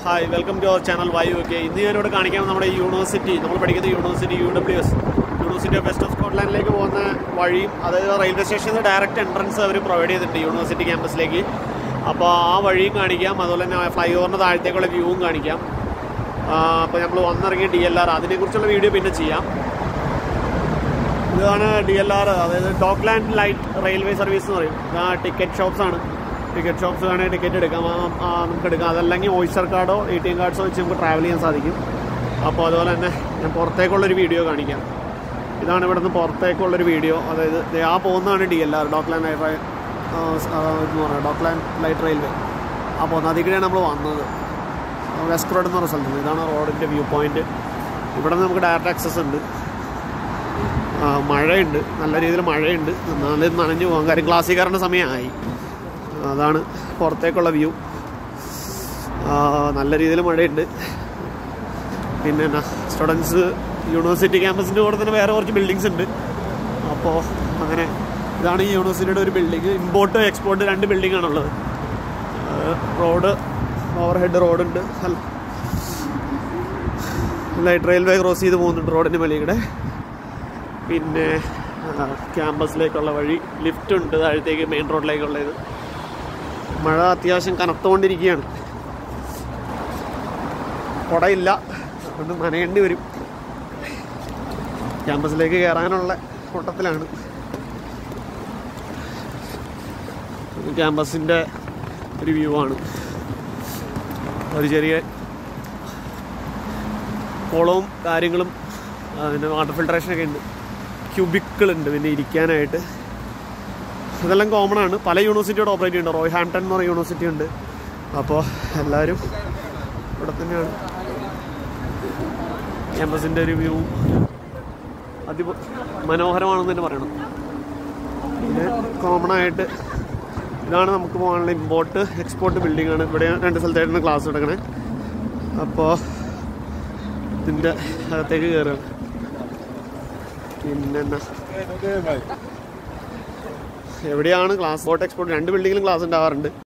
hi welcome to our channel why okay ഇന്ന് ഞാനിവിടെ കാണിക്കാം നമ്മുടെ യൂണിവേഴ്സിറ്റി നമ്മൾ പഠിക്കുന്ന university U W S university of west of സ്കോട്ട്ലാൻഡിലേക്ക് പോകുന്ന വഴിയും അതായത് റെയിൽവേ സ്റ്റേഷനിൽ നിന്ന് ഡയറക്റ്റ് എൻട്രൻസ് അവർ പ്രൊവൈഡ് ചെയ്തിട്ടുണ്ട് യൂണിവേഴ്സിറ്റി ക്യാമ്പസിലേക്ക് അപ്പോൾ ആ വഴിയും കാണിക്കാം അതുപോലെ തന്നെ ഫ്ലൈ ഓവറിന് താഴത്തേക്കുള്ള വ്യൂവും കാണിക്കാം അപ്പോൾ നമ്മൾ വന്നിറങ്ങിയ ഡി എൽ ആർ അതിനെക്കുറിച്ചുള്ള വീഡിയോ പിന്നെ ചെയ്യാം ഇതാണ് ഡി എൽ ആർ അതായത് ഡോക്ലാൻഡ് ലൈറ്റ് റെയിൽവേ സർവീസ് എന്ന് പറയും ഇതാ ടിക്കറ്റ് ഷോപ്സ് ആണ് ടിക്കറ്റ് ഷോപ്സ് വേണമെങ്കിൽ ടിക്കറ്റ് എടുക്കാം ആ, ആ, നമുക്ക് എടുക്കാം അതല്ലെങ്കിൽ ഓയിസ്റ്റർ കാർഡോ എ ടി എം കാർഡ്സോ വെച്ച് നമുക്ക് ട്രാവൽ ചെയ്യാൻ സാധിക്കും അപ്പോൾ അതുപോലെ തന്നെ ഞാൻ പുറത്തേക്കുള്ളൊരു വീഡിയോ കാണിക്കാം ഇതാണ് ഇവിടെ നിന്ന് പുറത്തേക്കുള്ളൊരു വീഡിയോ അതായത് ദേ ആ പോകുന്നതാണ് D L R Dockland light റൈ- ആ, സ്- ആ, എന്ന് പറയുന്നത് ഡോക്ലാൻഡ് ലൈറ്റ് റെയിൽവേ ആ പോകുന്ന അതിൽ കൂടെയാണ് നമ്മൾ വന്നത് വെസ്റ്റ് റോഡ് എന്ന് പറഞ്ഞ സ്ഥലത്ത് ഇതാണ് റോഡിൻ്റെ വ്യൂ പോയിന്റ് ഇവിടെ നിന്ന് നമുക്ക് ഡയറക്റ്റ് ആക്സസ് ഉണ്ട് ആ, മഴയുണ്ട് നല്ല രീതിയിൽ മഴയുണ്ട് എന്നാലും നനഞ്ഞു പോകാം കാര്യം ക്ലാസ്സിൽ കയറേണ്ട സമയമായി അതാണ് പുറത്തേക്കുള്ള വ്യൂ നല്ല രീതിയിൽ മഴയുണ്ട് പിന്നെ എന്നാ സ്റ്റുഡൻസ് യൂണിവേഴ്സിറ്റി ക്യാമ്പസിൻ്റെ കൂടെ തന്നെ വേറെ കുറച്ച് ബിൽഡിങ്സ് ഉണ്ട് അപ്പോൾ അങ്ങനെ ഇതാണ് ഈ യൂണിവേഴ്സിറ്റിയുടെ ഒരു ബിൽഡിങ് ഇമ്പോർട്ട് എക്സ്പോർട്ട് രണ്ട് ബിൽഡിംഗ് ആണുള്ളത് റോഡ് ഓവർ ഹെഡ് റോഡുണ്ട് ലൈറ്റ് റെയിൽവേ ക്രോസ് ചെയ്ത് പോകുന്നുണ്ട് റോഡിൻ്റെ മേളിൽ പിന്നെ ആ, ക്യാമ്പസിലേക്കുള്ള വഴി ലിഫ്റ്റ് ഉണ്ട് താഴത്തേക്ക് മെയിൻ റോഡിലേക്കുള്ള ഇത് മഴ അത്യാവശ്യം കനത്തുകൊണ്ടിരിക്കുകയാണ് കുടയില്ല അതുകൊണ്ട് നനയേണ്ടി വരും ക്യാമ്പസിലേക്ക് കയറാനുള്ള കൂട്ടത്തിലാണ് ക്യാമ്പസിൻ്റെ ഒരു വ്യൂ ആണ് ഒരു ചെറിയ കുളവും കാര്യങ്ങളും ആ, പിന്നെ വാട്ടർ ഫിൽട്രേഷനൊക്കെ ഉണ്ട് ക്യൂബിക്കിളുണ്ട് പിന്നെ ഇരിക്കാനായിട്ട് ഇതെല്ലാം കോമൺ ആണ് പല യൂണിവേഴ്സിറ്റിയോട് ഓപ്പറേറ്റ് ചെയ്യുന്നുണ്ട് റോയ് ഹാംപ്ടൺ എന്ന് പറയുന്ന യൂണിവേഴ്സിറ്റി ഉണ്ട് അപ്പോൾ എല്ലാവരും ഇവിടെ തന്നെയാണ് ക്യാമ്പസിൻ്റെ ഒരു വ്യൂ അതി മനോഹരമാണെന്ന് തന്നെ പറയണം പിന്നെ കോമൺ ആയിട്ട് ഇതാണ് നമുക്ക് പോകാനുള്ള ഇമ്പോർട്ട് എക്സ്പോർട്ട് ബിൽഡിംഗ് ആണ് ഇവിടെ രണ്ട് സ്ഥലത്തായിട്ടാണ് ക്ലാസ് എടുക്കണേ അപ്പോൾ ഇതിൻ്റെ അകത്തേക്ക് കയറുകയാണ് പിന്നെന്നാ എവിടെയാണ് ക്ലാസ് ബോട്ട് എക്സ്പോർട്ട് രണ്ട് ബിൽഡിങ്ങിലും ക്ലാസ് ഉണ്ടാവാറുണ്ട്